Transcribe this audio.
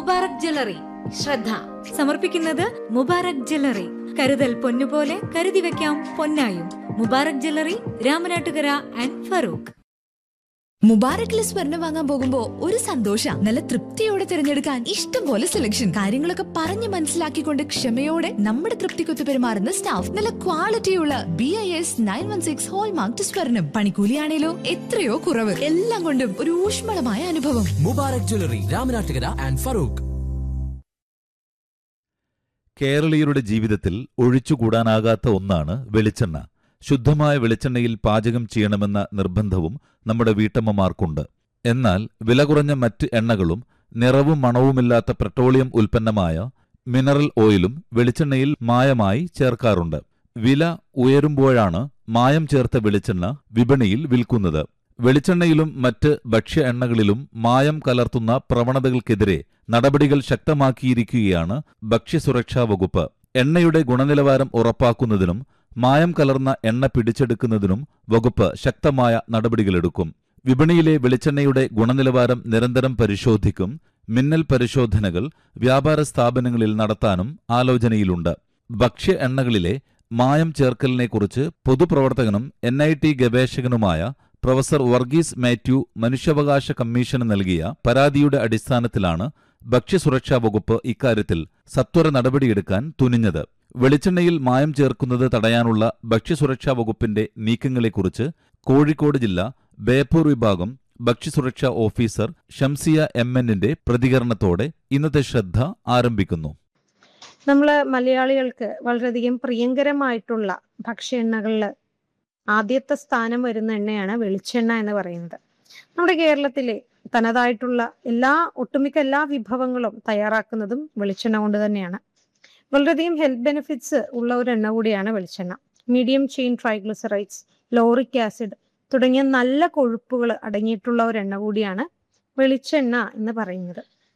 Mubarak jewellery ശ്രദ്ധ സമർപ്പിക്കുന്നത് Mubarak jewellery കരുതൽ പൊന്നുപോലെ കരുതി വെക്കാം പൊന്നായും മുബാറക് ജ്വല്ലറി രാമനാട്ടുകര ആൻഡ് ഫറൂഖ് മുബാറക്കിലെ സ്വർണം വാങ്ങാൻ പോകുമ്പോ ഒരു സന്തോഷ നല്ല തൃപ്തിയോടെ തിരഞ്ഞെടുക്കാൻ ഇഷ്ടം പോലെ സെലക്ഷൻ കാര്യങ്ങളൊക്കെ പറഞ്ഞു മനസ്സിലാക്കിക്കൊണ്ട് ക്ഷമയോടെ നമ്മുടെ തൃപ്തിക്കൊത്ത് പെരുമാറുന്ന സ്റ്റാഫ് നല്ല ക്വാളിറ്റിയുള്ള B I S nine one six hallmark സ്വർണം പണിക്കൂലിയാണേലോ എത്രയോ കുറവ് എല്ലാം കൊണ്ടും ഒരു ഊഷ്മളമായ അനുഭവം മുബാറക് ജ്വല്ലറി രാമനാട്ടുകര ആൻഡ് ഫറൂഖ് കേരളീയരുടെ ജീവിതത്തിൽ ഒഴിച്ചുകൂടാനാകാത്ത ഒന്നാണ് വെളിച്ചെണ്ണ ശുദ്ധമായ വെളിച്ചെണ്ണയിൽ പാചകം ചെയ്യണമെന്ന നിർബന്ധവും നമ്മുടെ വീട്ടമ്മമാർക്കുണ്ട് എന്നാൽ വില കുറഞ്ഞ മറ്റ് എണ്ണകളും നിറവും മണവുമില്ലാത്ത പെട്രോളിയം ഉൽപ്പന്നമായ മിനറൽ ഓയിലും വെളിച്ചെണ്ണയിൽ മായമായി ചേർക്കാറുണ്ട് വില ഉയരുമ്പോഴാണ് മായം ചേർത്ത വെളിച്ചെണ്ണ വിപണിയിൽ വിൽക്കുന്നത് വെളിച്ചെണ്ണയിലും മറ്റ് ഭക്ഷ്യ എണ്ണകളിലും മായം കലർത്തുന്ന പ്രവണതകൾക്കെതിരെ നടപടികൾ ശക്തമാക്കിയിരിക്കുകയാണ് ഭക്ഷ്യസുരക്ഷാ വകുപ്പ് എണ്ണയുടെ ഗുണനിലവാരം ഉറപ്പാക്കുന്നതിനും മായം കലർന്ന എണ്ണ പിടിച്ചെടുക്കുന്നതിനും വകുപ്പ് ശക്തമായ നടപടികളെടുക്കും വിപണിയിലെ വെളിച്ചെണ്ണയുടെ ഗുണനിലവാരം നിരന്തരം പരിശോധിക്കും മിന്നൽ പരിശോധനകൾ വ്യാപാര സ്ഥാപനങ്ങളിൽ നടത്താനും ആലോചനയിലുണ്ട് ഭക്ഷ്യ എണ്ണകളിലെ മായം ചേർക്കലിനെക്കുറിച്ച് പൊതുപ്രവർത്തകനും എൻ ഐ ടി ഗവേഷകനുമായ പ്രൊഫസർ വർഗീസ് മാത്യു മനുഷ്യാവകാശ കമ്മീഷന് നൽകിയ പരാതിയുടെ അടിസ്ഥാനത്തിലാണ് ഭക്ഷ്യസുരക്ഷാ വകുപ്പ് ഇക്കാര്യത്തിൽ സത്വര നടപടിയെടുക്കാൻ തുനിഞ്ഞത് വെളിച്ചെണ്ണയിൽ മായം ചേർക്കുന്നത് തടയാനുള്ള ഭക്ഷ്യസുരക്ഷാ വകുപ്പിന്റെ നീക്കങ്ങളെക്കുറിച്ച് കോഴിക്കോട് ജില്ല ബേപ്പൂർ വിഭാഗം ഭക്ഷ്യസുരക്ഷാ ഓഫീസർ ഷംസിയ എം എന്നിന്റെ പ്രതികരണത്തോടെ ഇന്നത്തെ ശ്രദ്ധ ആരംഭിക്കുന്നു നമ്മൾ മലയാളികൾക്ക് വളരെയധികം പ്രിയങ്കരമായിട്ടുള്ള ഭക്ഷ്യ എണ്ണകളിൽ ആദ്യത്തെ സ്ഥാനം വരുന്ന എണ്ണയാണ് വെളിച്ചെണ്ണ എന്ന് പറയുന്നത് നമ്മുടെ കേരളത്തിലെ തനതായിട്ടുള്ള എല്ലാ ഒട്ടുമിക്ക എല്ലാ വിഭവങ്ങളും തയ്യാറാക്കുന്നതും വെളിച്ചെണ്ണ കൊണ്ട് തന്നെയാണ് വളരെയധികം ഹെൽത്ത് ബെനിഫിറ്റ്സ് ഉള്ള ഒരു എണ്ണ കൂടിയാണ് വെളിച്ചെണ്ണ medium chain triglycerides lauric acid തുടങ്ങിയ നല്ല കൊഴുപ്പുകൾ അടങ്ങിയിട്ടുള്ള ഒരു എണ്ണ കൂടിയാണ് വെളിച്ചെണ്ണ എന്ന് പറയുന്നത്